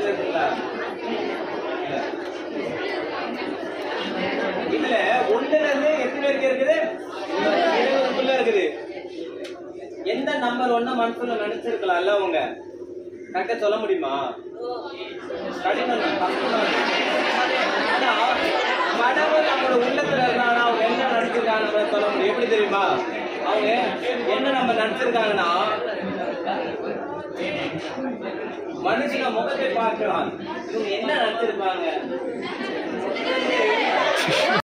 இருக்குங்களா இல்ல. இதுல ஒண்ணுல இருந்து எத்தனை பேருக்கு இருக்குது இருபதுக்குள்ள இருக்குது எந்த நம்பர் ஒண்ணா மனசுல நினைச்சிருக்கலாம்ல அவங்க கரெக்டா சொல்ல முடியுமா கடினம் தான், கஷ்டம் தான். ஆனா கடவுள் நம்மளோட உள்ளத்துல இருந்தானா அவங்க என்ன நினைச்சிருக்காங்க சொல்ல முடியும் எப்படி தெரியுமா அவங்க என்ன நம்ம நினைச்சிருக்காங்கன்னா மனுஷன முகத்தை பார்க்கலாம் இவங்க என்ன நினைச்சிருப்பாங்க